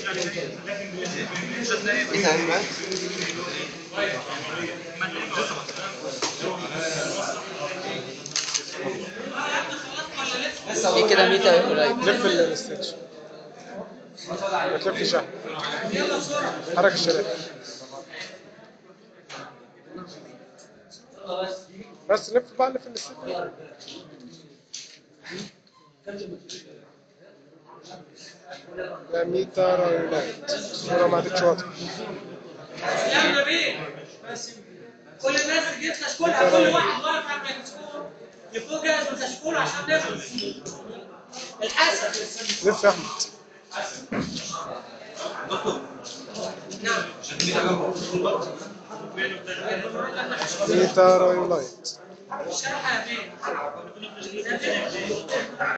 انت عارف في كده ميتا قريب لف الستيتش ما تلفش احمد حرك الشريحة بس لف بقى لف الستيتش لا ميتا رايونات الصورة ما عادتش واضحة يلا بيه كل الناس تجيب كشكولها كل واحد واقف على الكشكول يفوق جاهز بالكشكول عشان نخلص الحسن لف يا احمد ميتا رايونات الشرح يا بيه